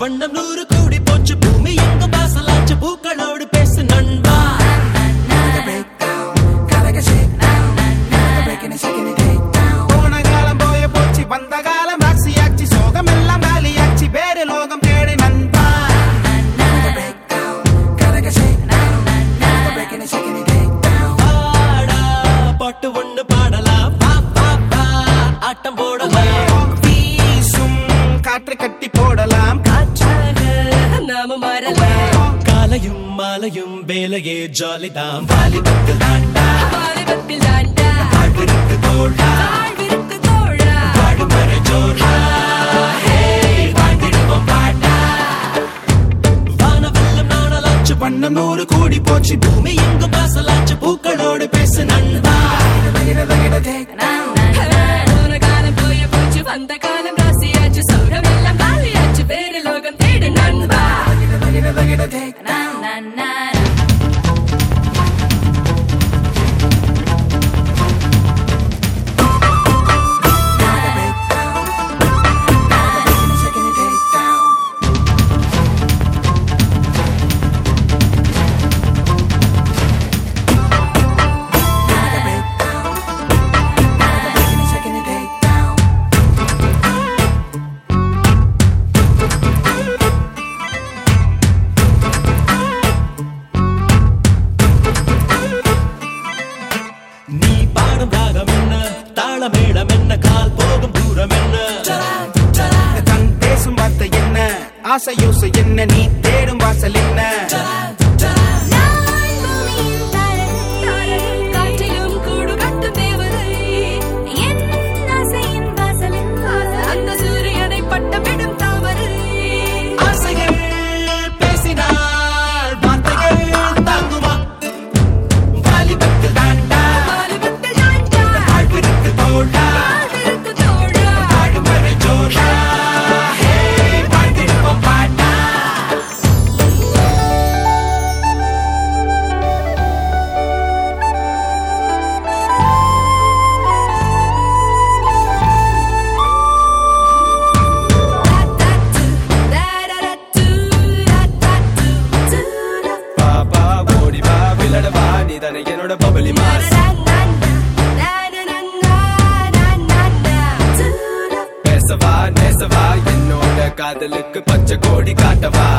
வண்ணம் நூறு கூடி போச்சு பூமி எங்கும் வாசலாச்சு பூக்களோடு பேசு நண்பா போன காலம் போய போச்சு வந்த காலம் ஆட்சி சோகம் எல்லாம் காலியாச்சு வேறு லோகம் தேடி நண்பா பாடா பாட்டு ஒண்ணு பாடலாம் பா பா பா ஆட்டம் போடலாம் வீசும் காற்று கட்டி போடலாம் காற்றாக நாம மாறலாம் காலையும் மாலையும் வேலையே ஜாலிதாம் வாலிபத்தில் தாண்டா வாலிபத்தில் தாண்டா வாழ்விற்கு தோழா வாழ்விற்கு தோழா வாழும் வரை ஜோரா ஹே வாழ்ந்திடுவோம் பாட்டா வானவெல்லம் நாடலாச்சு வண்ணம் நூறு கூடி போச்சு பூமி எங்கும் வாசலாச்சு பூக்களோடு பேசு நண்பா போன காலம் போய போச்சு வந்த காலம் ராசியாச்சு சௌரம் எல்லாம் காலியாச்சு வேறு லோகம் தேடு நண்பா நீ பாடும் ராகம் என்ன தாளமேளம் என்ன கால் போகும் தூரம் என்ன தன் பேசும் வார்த்தை என்ன ஆசை யோசை என்ன நீ தேடும் வாசல் என்ன காற்றிலும் கூடு கட்டும் தேவதை அந்த சூரியனை பட்டமிடும் தாமரை ஆசைகள் பேசினால் வார்த்தைகள் தாங்குமா வாலிபத்தில் தாண்டா வாலிபத்தில் தாண்டா வாழ்விற்கு தோழா வாழ்விற்கு தோழா வாழும் வரை ஜோரா ஹே வாழ்ந்திடுவோம் பாட்டா பாப்பா ஓடி வா விளையாட வா நீ தானே என்னோட பபலி மாஸ் பேசவா நேசவா என்னோட காதலுக்கு பச்சை கோடி காட்டவா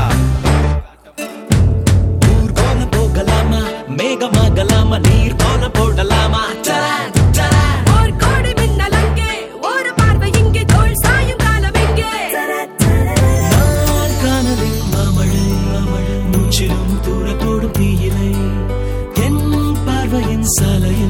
ஊர் போல போகலாமா மேகமாகலாமா நீர் போல போடலாமா டரா, டரா. ஒரு கோடி மின்னல் அங்கே, ஒரு பார்வை இங்கே, தோள் சாயும் காலம் இங்கே. நாள் காணலில் மாமழை மாமழை மூச்சிலும் தூரத்தோடும் தீயிலை என் பார்வையின் சாலையில்